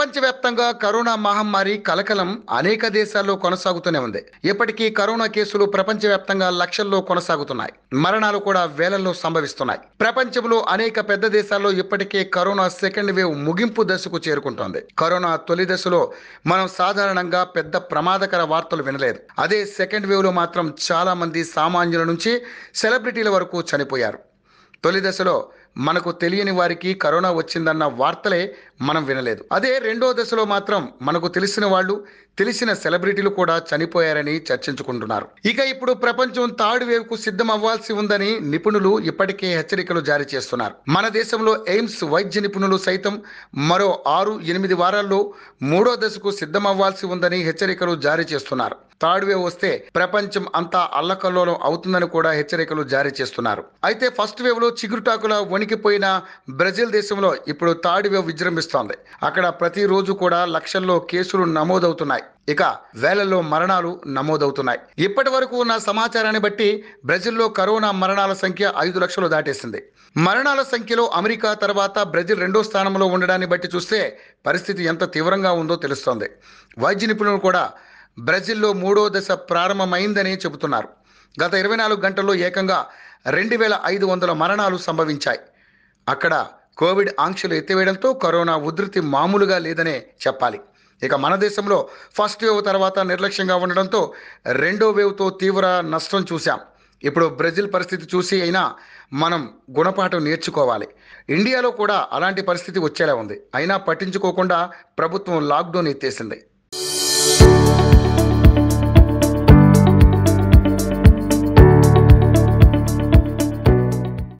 ప్రపంచవ్యాప్తంగా కరోనా మహమ్మారి కలకలం అనేక దేశాల్లో కొనసాగుతూనే ఉంది ఇప్పటికీ కరోనా కేసులు ప్రపంచవ్యాప్తంగా లక్షల్లో కొనసాగుతున్నాయి మరణాలు కూడా వేలల్లో సంభవిస్తున్నాయి ప్రపంచంలో అనేక పెద్ద దేశాల్లో ఇప్పటికే కరోనా సెకండ్ వేవ్ ముగింపు దశకు చేరుకుంటోంది కరోనా తొలి దశలో మనం సాధారణంగా పెద్ద ప్రమాదకర వార్తలు వినలేదు అదే సెకండ్ వేవ్ లో మాత్రం చాలా మంది సామాన్యుల నుంచి సెలబ్రిటీల వరకు చనిపోయారు తొలి దశలో మనకు తెలియని వారికి కరోనా వచ్చిందన్న వార్తలే మనం వినలేదు అదే రెండో దశలో మాత్రం మనకు తెలిసిన వాళ్ళు తెలిసిన సెలబ్రిటీలు కూడా చనిపోయారని చర్చించుకుంటున్నారు ఇక ఇప్పుడు ప్రపంచం థర్డ్ వేవ్ కు సిద్ధం అవ్వాల్సి ఉందని నిపుణులు ఇప్పటికే హెచ్చరికలు జారీ చేస్తున్నారు మన దేశంలో ఎయిమ్స్ వైద్య నిపుణులు సైతం మరో ఆరు ఎనిమిది వారాల్లో మూడో దశకు సిద్ధం అవ్వాల్సి ఉందని హెచ్చరికలు జారీ చేస్తున్నారు థర్డ్ వేవ్ వస్తే ప్రపంచం అంతా అల్లకల్లోలం అవుతుందని కూడా హెచ్చరికలు జారీ చేస్తున్నారు అయితే ఫస్ట్ వేవ్ లో చిగురుటాకుల వణికిపోయిన బ్రెజిల్ దేశంలో ఇప్పుడు థర్డ్ వేవ్ విజృంభిస్తోంది అక్కడ ప్రతిరోజు కూడా లక్షల్లో కేసులు నమోదవుతున్నాయి ఇక వేలల్లో మరణాలు నమోదవుతున్నాయి ఇప్పటి వరకు ఉన్న సమాచారాన్ని బట్టి బ్రెజిల్లో కరోనా మరణాల సంఖ్య ఐదు లక్షలు దాటేసింది మరణాల సంఖ్యలో అమెరికా తర్వాత బ్రెజిల్ రెండో స్థానంలో ఉండడాన్ని బట్టి చూస్తే పరిస్థితి ఎంత తీవ్రంగా ఉందో తెలుస్తోంది వైద్య నిపుణులు కూడా బ్రెజిల్లో మూడో దశ ప్రారంభమైందని చెబుతున్నారు గత ఇరవై నాలుగు గంటల్లో ఏకంగా రెండు వేల ఐదు వందల మరణాలు సంభవించాయి అక్కడ కోవిడ్ ఆంక్షలు ఎత్తివేయడంతో కరోనా ఉధృతి మామూలుగా లేదనే చెప్పాలి ఇక మన దేశంలో ఫస్ట్ వేవ్ తర్వాత నిర్లక్ష్యంగా ఉండడంతో రెండో వేవ్తో తీవ్ర నష్టం చూశాం ఇప్పుడు బ్రెజిల్ పరిస్థితి చూసి అయినా మనం గుణపాఠం నేర్చుకోవాలి ఇండియాలో కూడా అలాంటి పరిస్థితి వచ్చేలా ఉంది అయినా పట్టించుకోకుండా ప్రభుత్వం లాక్డౌన్ ఎత్తేసింది